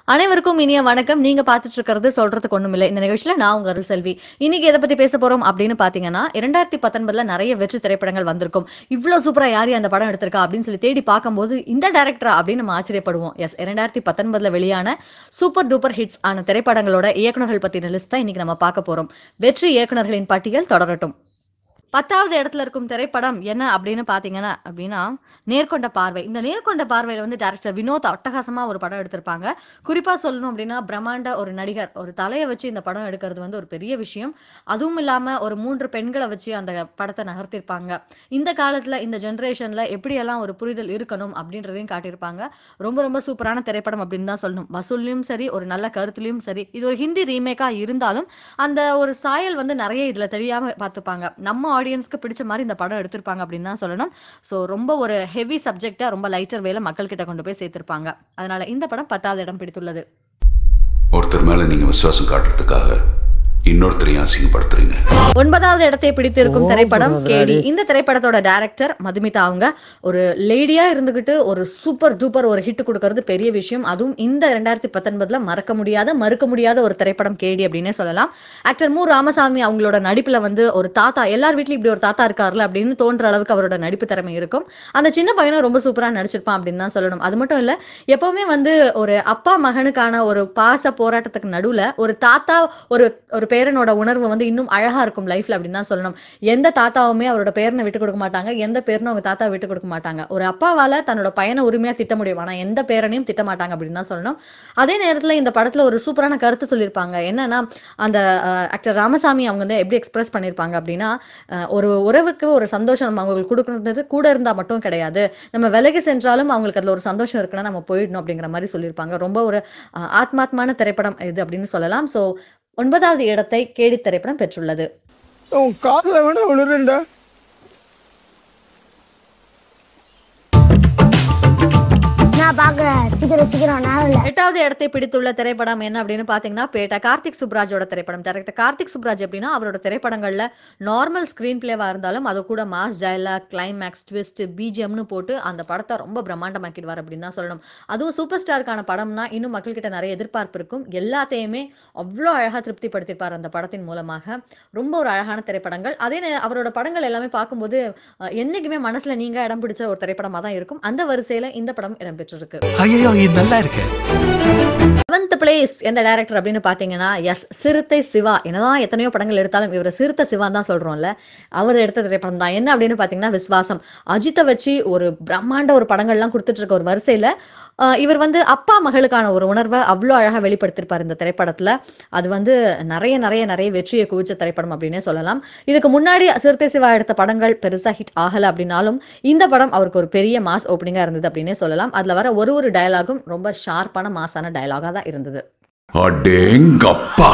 அனைவருக்கும் இனிய வணக்கம் நீங்க பார்த்துட்டு இருக்கிறது சொல்றதுக்கு ஒண்ணுமில்லை இந்த நிகழ்ச்சியில நான் உங்க அருள் செல்வி இன்னைக்கு எதை பத்தி பேச போறோம் அப்படின்னு பாத்தீங்கன்னா இரண்டாயிரத்தி பத்தொன்பதுல நிறைய வெற்றி திரைப்படங்கள் வந்திருக்கும் இவ்வளவு சூப்பரா யார் அந்த படம் எடுத்திருக்கா அப்படின்னு சொல்லி தேடி பார்க்கும்போது இந்த டைரக்டரா அப்படின்னு நம்ம ஆச்சரியப்படுவோம் எஸ் இரண்டாயிரத்தி பத்தொன்பதுல வெளியான சூப்பர் டூப்பர் ஹிட்ஸ் ஆன திரைப்படங்களோட இயக்குனர்கள் பத்தின லிஸ்ட் தான் இன்னைக்கு நம்ம பார்க்க போறோம் வெற்றி இயக்குனர்களின் பட்டியல் தொடரட்டும் பத்தாவது இடத்துல இருக்கும் திரைப்படம் என்ன அப்படின்னு பாத்தீங்கன்னா அப்படின்னா நேர்கொண்ட பார்வை இந்த நேர்கொண்ட பார்வையில வந்து டேரக்டர் வினோத் அட்டகாசமா ஒரு படம் எடுத்திருப்பாங்க குறிப்பா சொல்லணும் அப்படின்னா பிரம்மாண்ட ஒரு நடிகர் ஒரு தலையை வச்சு இந்த படம் எடுக்கிறது வந்து ஒரு பெரிய விஷயம் அதுவும் இல்லாம ஒரு மூன்று பெண்களை வச்சு அந்த படத்தை நகர்த்திருப்பாங்க இந்த காலத்துல இந்த ஜென்ரேஷன்ல எப்படியெல்லாம் ஒரு புரிதல் இருக்கணும் அப்படின்றதையும் காட்டியிருப்பாங்க ரொம்ப ரொம்ப சூப்பரான திரைப்படம் அப்படின்னு தான் சொல்லணும் வசூல்லையும் சரி ஒரு நல்ல கருத்துலையும் சரி இது ஒரு ஹிந்தி ரீமேக்கா இருந்தாலும் அந்த ஒரு சாயல் வந்து நிறைய இதுல தெரியாம பார்த்துப்பாங்க நம்ம ஆடியன்ஸ்க்கு பிடிச்ச மாதிரி இந்த படம் எடுத்திருப்பாங்க அப்படின்னு தான் சொல்லணும் ஸோ ரொம்ப ஒரு ஹெவி சப்ஜெக்டா ரொம்ப லைட்டர் வேல மக்கள் கிட்ட கொண்டு போய் சேர்த்திருப்பாங்க அதனால இந்த படம் பத்தாவது இடம் பிடித்துள்ளது ஒருத்தர் மேல நீங்க விசுவாசம் காட்டுறதுக்காக இன்னொருத்தரையும் அசிங்கப்படுத்துறீங்க ஒன்பதாவது இடத்தை பிடித்திருக்கும் திரைப்படம் கேடி இந்த திரைப்படத்தோட டைரக்டர் மதுமிதா அவங்க ஒரு லேடியா இருந்துகிட்டு ஒரு சூப்பர் டூப்பர் ஒரு ஹிட் கொடுக்கறது பெரிய விஷயம் அதுவும் இந்த ரெண்டாயிரத்தி பத்தொன்பதுல மறக்க முடியாத மறுக்க முடியாத ஒரு திரைப்படம் கேடி அப்படின்னே சொல்லலாம் ஆக்டர் மு ராமசாமி அவங்களோட நடிப்புல வந்து ஒரு தாத்தா எல்லார் வீட்லயும் இப்படி ஒரு தாத்தா இருக்காருல அப்படின்னு தோன்ற அளவுக்கு அவரோட நடிப்பு திறமை இருக்கும் அந்த சின்ன பையனும் ரொம்ப சூப்பரா நடிச்சிருப்பான் அப்படின்னு தான் சொல்லணும் அது மட்டும் இல்ல எப்பவுமே வந்து ஒரு அப்பா மகனுக்கான ஒரு பாச போராட்டத்துக்கு நடுவுல ஒரு தாத்தா ஒரு ஒரு பேரனோட உணர்வு வந்து இன்னும் அழகா இருக்கும் லைஃப்ல அப்படின்னு தான் சொல்லணும் எந்த தாத்தாவுமே அவரோட பேரனை விட்டு கொடுக்க மாட்டாங்க எந்த பேரனும் அவங்க தாத்தா விட்டு கொடுக்க மாட்டாங்க ஒரு அப்பாவால தன்னோட பையனை உரிமையா திட்ட முடியும் ஆனா எந்த பேரனையும் திட்ட மாட்டாங்க அப்படின்னு தான் சொல்லணும் அதே நேரத்துல இந்த படத்துல ஒரு சூப்பரான கருத்து சொல்லியிருப்பாங்க என்னன்னா அந்த ஆக்டர் ராமசாமி அவங்க வந்து எப்படி எக்ஸ்பிரஸ் பண்ணியிருப்பாங்க அப்படின்னா அஹ், ஒரு உறவுக்கு ஒரு சந்தோஷம் நம்ம அவங்களுக்கு கொடுக்கணுன்றது கூட இருந்தா மட்டும் கிடையாது நம்ம விலகி சென்றாலும் அவங்களுக்கு அதுல ஒரு சந்தோஷம் இருக்குன்னா நம்ம போயிடணும் அப்படிங்கிற மாதிரி சொல்லியிருப்பாங்க ரொம்ப ஒரு அஹ், ஆத்மாத்மான திரைப்படம் இது அப்படின்னு சொல்லலாம் ஸோ ஒன்பதாவது இடத்தை கேடி திரைப்படம் பெற்றுள்ளது உன் காதில் வேணா விழுறேன்டா நான் பார்க்குறேன் சீக்கிரம் சீக்கிரம் நேரம் இல்லை எட்டாவது இடத்தை பிடித்துள்ள திரைப்படம் என்ன அப்படின்னு பாத்தீங்கன்னா பேட்டா கார்த்திக் சுப்ராஜோட திரைப்படம் டேரக்டர் கார்த்திக் சுப்ராஜ் எப்படின்னா அவரோட திரைப்படங்கள்ல நார்மல் ஸ்கிரீன் பிளேவா இருந்தாலும் அது கூட மாஸ் டயலாக் கிளைமேக்ஸ் ட்விஸ்ட் பிஜிஎம்னு போட்டு அந்த படத்தை ரொம்ப பிரம்மாண்டமாக்கிடுவார் அப்படின்னு தான் சொல்லணும் அதுவும் சூப்பர் ஸ்டாருக்கான படம்னா இன்னும் மக்கள்கிட்ட நிறைய எதிர்பார்ப்பு இருக்கும் எல்லாத்தையுமே அவ்வளோ அழகா திருப்திப்படுத்தியிருப்பார் அந்த படத்தின் மூலமாக ரொம்ப ஒரு அழகான திரைப்படங்கள் அதே நே- அவரோட படங்கள் எல்லாமே பார்க்கும்போது அஹ், என்னைக்குமே மனசுல நீங்க இடம் பிடிச்ச ஒரு திரைப்படமா தான் இருக்கும் அந்த வரிசையில இந்த படம் இடம்பெற்றிருக்கு ஐயோ இது நல்லா இருக்கு செவன்த் பிளேஸ் எந்த டைரக்டர் அப்படின்னு பார்த்தீங்கன்னா எஸ் சிறுத்தை சிவா என்னதான் எத்தனையோ படங்கள் எடுத்தாலும் இவர் சிறுத்தை சிவா தான் சொல்றோம்ல அவர் எடுத்த திரைப்படம் தான் என்ன அப்படின்னு பார்த்தீங்கன்னா விஸ்வாசம் அஜித்தை வச்சு ஒரு பிரம்மாண்ட ஒரு படங்கள்லாம் கொடுத்துட்டு இருக்க ஒரு வரிசையில ஆஹ், இவர் வந்து அப்பா மகளுக்கான ஒரு உணர்வை அவ்வளோ அழகாக வெளிப்படுத்தியிருப்பார் இந்த திரைப்படத்துல அது வந்து நிறைய நிறைய நிறைய வெற்றியை குவிச்ச திரைப்படம் அப்படின்னே சொல்லலாம் இதுக்கு முன்னாடி சிறுத்தை சிவா எடுத்த படங்கள் பெருசா ஹிட் ஆகல அப்படின்னாலும் இந்த படம் அவருக்கு ஒரு பெரிய மாஸ் ஓப்பனிங்கா இருந்தது அப்படின்னே சொல்லலாம் அதுல வர ஒரு ஒரு டயலாகும் ரொம்ப ஷார்ப்பான மாஸான டயலாகா தான் இருந்தது அடேங்கப்பா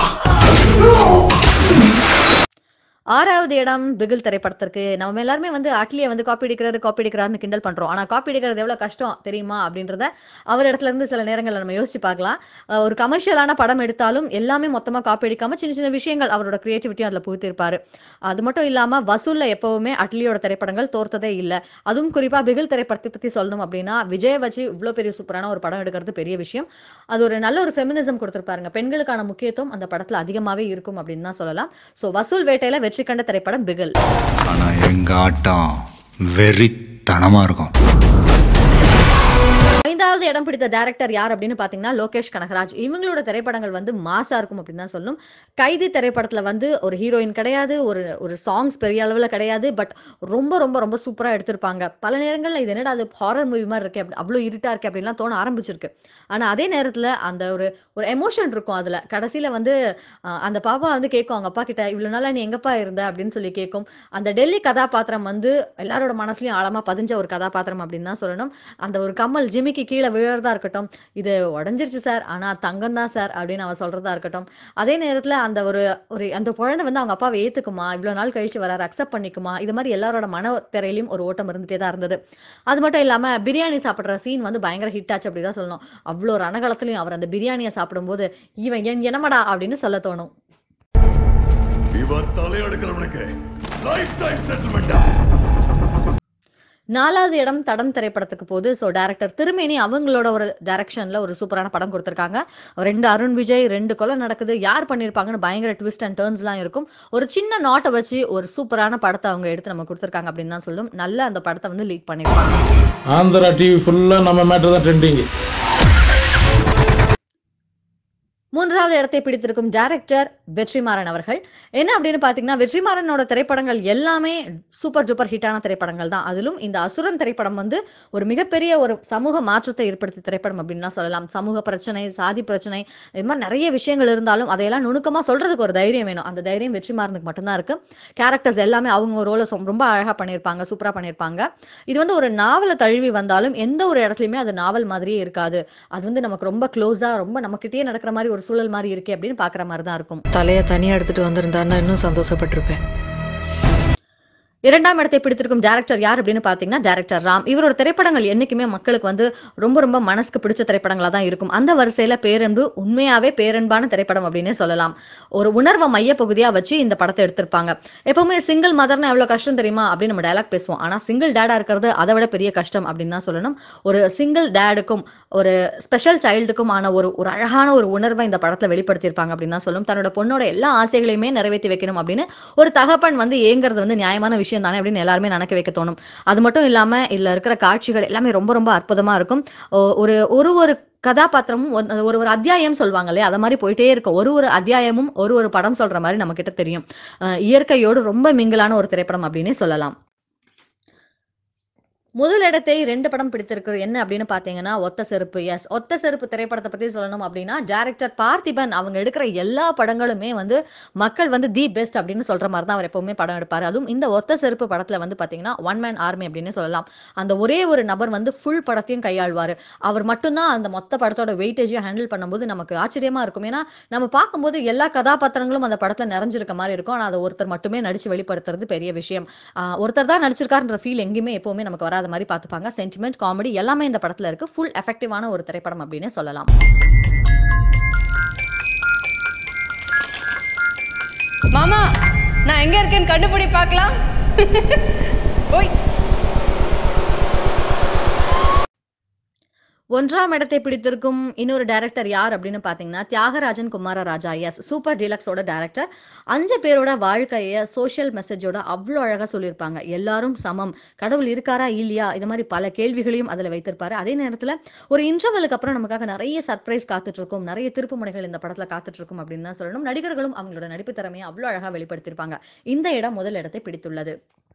ஆறாவது இடம் பிகில் திரைப்படத்திற்கு நம்ம எல்லாருமே வந்து அட்லியை வந்து காப்பி அடிக்கிறாரு காப்பி அடிக்கிறாருன்னு கிண்டல் பண்றோம் ஆனா காப்பி அடிக்கிறது எவ்வளவு கஷ்டம் தெரியுமா அப்படின்றத அவர் இடத்துல இருந்து சில நேரங்கள்ல நம்ம யோசிச்சு பார்க்கலாம் அஹ் ஒரு கமர்ஷியலான படம் எடுத்தாலும் எல்லாமே மொத்தமா காப்பி அடிக்காம சின்ன சின்ன விஷயங்கள் அவரோட கிரியேட்டிவிட்டியும் அதுல புகுத்திருப்பாரு அது மட்டும் இல்லாம வசூல்ல எப்பவுமே அட்லியோட திரைப்படங்கள் தோர்த்ததே இல்லை அதுவும் குறிப்பா பிகில் திரைப்படத்தை பத்தி சொல்லணும் அப்படின்னா விஜய் வச்சு இவ்வளவு பெரிய சூப்பரான ஒரு படம் எடுக்கிறது பெரிய விஷயம் அது ஒரு நல்ல ஒரு ஃபெமினிசம் கொடுத்திருப்பாருங்க பெண்களுக்கான முக்கியத்துவம் அந்த படத்துல அதிகமாவே இருக்கும் அப்படின்னு தான் சொல்லலாம் சோ வசூல் வேட்டையில வெற்றி கண்ட திரைப்படம் பிகில் ஆனா எங்க ஆட்டம் வெறித்தனமா இருக்கும் ஐந்தாவது இடம் பிடித்த டைரக்டர் யார் அப்படின்னு பாத்தீங்கன்னா லோகேஷ் கனகராஜ் இவங்களோட திரைப்படங்கள் வந்து மாசா இருக்கும் அப்படின்னு தான் சொல்லணும் கைதி திரைப்படத்துல வந்து ஒரு ஹீரோயின் கிடையாது ஒரு ஒரு சாங்ஸ் பெரிய அளவுல கிடையாது பட் ரொம்ப ரொம்ப ரொம்ப சூப்பரா எடுத்திருப்பாங்க பல நேரங்கள்ல இது என்னடா அது ஹாரர் மூவி மாதிரி இருக்கு அப்படி அவ்வளோ இருட்டா இருக்கு அப்படின்லாம் தோண ஆரம்பிச்சிருக்கு ஆனா அதே நேரத்துல அந்த ஒரு ஒரு எமோஷன் இருக்கும் அதுல கடைசியில வந்து அஹ், அந்த பாப்பா வந்து கேட்கும் அவங்க அப்பா கிட்ட இவ்வளவு நாளா நீ எங்கப்பா இருந்த அப்படின்னு சொல்லி கேட்கும் அந்த டெல்லி கதாபாத்திரம் வந்து எல்லாரோட மனசுலயும் ஆழமா பதிஞ்ச ஒரு கதாபாத்திரம் அப்படின்னு தான் சொல்லணும் அந்த ஒரு கம்மல் ஜிமிக்கு கீழே விழுறதா இருக்கட்டும் இது உடஞ்சிருச்சு சார் ஆனா தங்கம் தான் சார் அப்படின்னு அவ சொல்றதா இருக்கட்டும் அதே நேரத்துல அந்த ஒரு ஒரு அந்த குழந்தை வந்து அவங்க அப்பாவை ஏத்துக்குமா இவ்வளவு நாள் கழிச்சு வராரு அக்செப்ட் பண்ணிக்குமா இது மாதிரி எல்லாரோட மன திரையிலும் ஒரு ஓட்டம் இருந்துட்டே தான் இருந்தது அது மட்டும் இல்லாம பிரியாணி சாப்பிடுற சீன் வந்து பயங்கர ஹிட் ஆச்சு அப்படிதான் சொல்லணும் அவ்வளோ ரணகலத்திலையும் அவர் அந்த பிரியாணியை சாப்பிடும்போது இவன் என் என்னமடா அப்படின்னு சொல்ல தோணும் இவன் தலையெடுக்கிறவனுக்கு லைஃப் டைம் செட்டில்மெண்டா நாலாவது இடம் தடம் திரைப்படத்துக்கு போது ஸோ டேரக்டர் திருமேனி அவங்களோட ஒரு டைரக்ஷனில் ஒரு சூப்பரான படம் கொடுத்துருக்காங்க ரெண்டு அருண் விஜய் ரெண்டு கொலை நடக்குது யார் பண்ணியிருப்பாங்கன்னு பயங்கர ட்விஸ்ட் அண்ட் டேர்ன்ஸ்லாம் இருக்கும் ஒரு சின்ன நாட்டை வச்சு ஒரு சூப்பரான படத்தை அவங்க எடுத்து நம்ம கொடுத்துருக்காங்க அப்படின்னு தான் சொல்லும் நல்ல அந்த படத்தை வந்து லீட் பண்ணியிருப்பாங்க ஆந்திரா டிவி ஃபுல்லாக நம்ம மேட்டர் தான் ட்ரெண்டிங்கு மூன்றாவது இடத்தை பிடித்திருக்கும் டைரக்டர் வெற்றிமாறன் அவர்கள் என்ன அப்படின்னு பார்த்தீங்கன்னா வெற்றிமாறனோட திரைப்படங்கள் எல்லாமே சூப்பர் டூப்பர் ஹிட்டான திரைப்படங்கள் தான் அதிலும் இந்த அசுரன் திரைப்படம் வந்து ஒரு மிகப்பெரிய ஒரு சமூக மாற்றத்தை ஏற்படுத்திய திரைப்படம் அப்படின்னு தான் சொல்லலாம் சமூக பிரச்சனை சாதி பிரச்சனை இது மாதிரி நிறைய விஷயங்கள் இருந்தாலும் அதையெல்லாம் நுணுக்கமாக சொல்றதுக்கு ஒரு தைரியம் வேணும் அந்த தைரியம் வெற்றிமாறனுக்கு மட்டும்தான் இருக்கு கேரக்டர்ஸ் எல்லாமே அவங்க ரோலை ரொம்ப அழகாக பண்ணியிருப்பாங்க சூப்பராக பண்ணியிருப்பாங்க இது வந்து ஒரு நாவலை தழுவி வந்தாலும் எந்த ஒரு இடத்துலையுமே அது நாவல் மாதிரியே இருக்காது அது வந்து நமக்கு ரொம்ப க்ளோஸாக ரொம்ப நம்மக்கிட்டே நடக்கிற மாதிரி ஒரு சூழல் மாதிரி இருக்கே அப்படின்னு பார்க்குற மாதிரி தான் இருக்கும் தலையை தனியாக எடுத்துட்டு வந்திருந்தான்னா இன்னும் சந்தோஷப்பட்டிருப்பேன் இரண்டாம் இடத்தை பிடித்திருக்கும் டேரக்டர் யார் அப்படின்னு பார்த்தீங்கன்னா டேரக்டர் ராம் இவரோட திரைப்படங்கள் என்னைக்குமே மக்களுக்கு வந்து ரொம்ப ரொம்ப மனசுக்கு பிடிச்ச திரைப்படங்களாக தான் இருக்கும் அந்த வரிசையில் பேரன்பு உண்மையாவே பேரன்பான திரைப்படம் அப்படின்னு சொல்லலாம் ஒரு உணர்வை மையப்பகுதியாக வச்சு இந்த படத்தை எடுத்திருப்பாங்க எப்பவுமே சிங்கிள் மதர்னா எவ்வளோ கஷ்டம் தெரியுமா அப்படின்னு நம்ம டயலாக் பேசுவோம் ஆனால் சிங்கிள் டேடா இருக்கிறது அதை விட பெரிய கஷ்டம் அப்படின்னு தான் சொல்லணும் ஒரு சிங்கிள் டேடுக்கும் ஒரு ஸ்பெஷல் சைல்டுக்கும் ஆன ஒரு ஒரு அழகான ஒரு உணர்வை இந்த படத்தில் வெளிப்படுத்தியிருப்பாங்க அப்படின்னு தான் சொல்லும் தன்னோட பொண்ணோட எல்லா ஆசைகளையுமே நிறைவேற்றி வைக்கணும் அப்படின்னு ஒரு தகப்பன் வந்து ஏங்குறது வந்து நியாயமான விஷயம் தானே அப்படின்னு எல்லாருமே நினைக்க வைக்க தோணும் அது மட்டும் இல்லாமல் இதில் இருக்கிற காட்சிகள் எல்லாமே ரொம்ப ரொம்ப அற்புதமாக இருக்கும் ஒ- ஒரு ஒரு ஒரு கதாபாத்திரமும் ஒன்- ஒரு ஒரு அத்தியாயம் சொல்லுவாங்க இல்லையா அதை மாதிரி போயிட்டே இருக்கும் ஒரு ஒரு அத்தியாயமும் ஒரு ஒரு படம் சொல்ற மாதிரி நம்ம கிட்ட தெரியும் அஹ் இயற்கையோடு ரொம்ப மிங்கிலான ஒரு திரைப்படம் அப்படின்னே சொல்லலாம் முதல் இடத்தை ரெண்டு படம் பிடித்திருக்கு என்ன அப்படின்னு பார்த்தீங்கன்னா ஒத்த செருப்பு எஸ் ஒத்த செருப்பு திரைப்படத்தை பற்றி சொல்லணும் அப்படின்னா டேரக்டர் பார்த்திபன் அவங்க எடுக்கிற எல்லா படங்களுமே வந்து மக்கள் வந்து தி பெஸ்ட் அப்படின்னு சொல்ற மாதிரி தான் அவர் எப்பவுமே படம் எடுப்பார் அதுவும் இந்த ஒத்த செருப்பு படத்தில் வந்து பார்த்தீங்கன்னா ஒன் மேன் ஆர்மி அப்படின்னு சொல்லலாம் அந்த ஒரே ஒரு நபர் வந்து ஃபுல் படத்தையும் கையாள்வார் அவர் மட்டும்தான் அந்த மொத்த படத்தோட வெயிட்டேஜையும் ஹேண்டில் பண்ணும்போது நமக்கு ஆச்சரியமா இருக்கும் ஏன்னா நம்ம பார்க்கும்போது எல்லா கதாபாத்திரங்களும் அந்த படத்தில் நிறைஞ்சிருக்க மாதிரி இருக்கும் ஆனால் அதை ஒருத்தர் மட்டுமே நடிச்சு வெளிப்படுத்துறது பெரிய விஷயம் ஆஹ் ஒருத்தர் தான் நடிச்சிருக்காருன்ற ஃபீல் எங்கேயுமே எப்பவுமே நமக்கு வராத மாதிரி பார்த்துப்பாங்க சென்டிமெண்ட் காமெடி எல்லாமே இந்த படத்தில் இருக்கு ஃபுல் எஃபெக்டிவான ஒரு திரைப்படம் அப்படின்னு சொல்லலாம் மாமா நான் எங்க இருக்கேன்னு கண்டுபிடி பார்க்கலாம் ஓய் ஒன்றாம் இடத்தை பிடித்திருக்கும் இன்னொரு டைரக்டர் யார் அப்படின்னு பார்த்தீங்கன்னா தியாகராஜன் குமாரராஜா எஸ் சூப்பர் டீலக்ஸோட டைரக்டர் அஞ்சு பேரோட வாழ்க்கையை சோஷியல் மெசேஜோட அவ்வளோ அழகாக சொல்லியிருப்பாங்க எல்லாரும் சமம் கடவுள் இருக்காரா இல்லையா இது மாதிரி பல கேள்விகளையும் அதில் வைத்திருப்பாரு அதே நேரத்தில் ஒரு இன்டர்வலுக்கு அப்புறம் நமக்காக நிறைய சர்ப்ரைஸ் காத்துட்ருக்கும் நிறைய திருப்பு முனைகள் இந்த படத்தில் காத்துட்ருக்கும் அப்படின்னு தான் சொல்லணும் நடிகர்களும் அவங்களோட நடிப்பு திறமையை அவ்வளோ அழகாக வெளிப்படுத்தியிருப்பாங்க இந்த இடம் முதல் இடத்தை பிடித்துள்ளது